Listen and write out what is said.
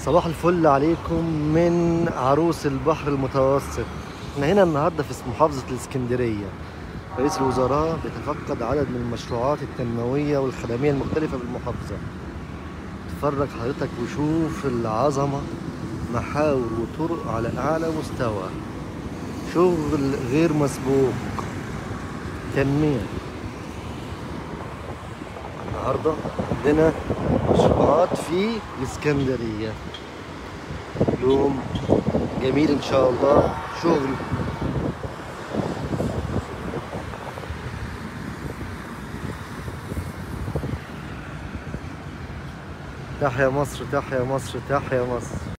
صباح الفل عليكم من عروس البحر المتوسط احنا هنا النهارده في محافظة الاسكندرية رئيس الوزراء بيتفقد عدد من المشروعات التنموية والخدمية المختلفة بالمحافظة اتفرج حضرتك وشوف العظمة محاور وطرق على أعلى مستوى شغل غير مسبوق تنمية النهارده عندنا مشروعات في الاسكندريه يوم جميل ان شاء الله شغل تحيا مصر تحيا مصر تحيا مصر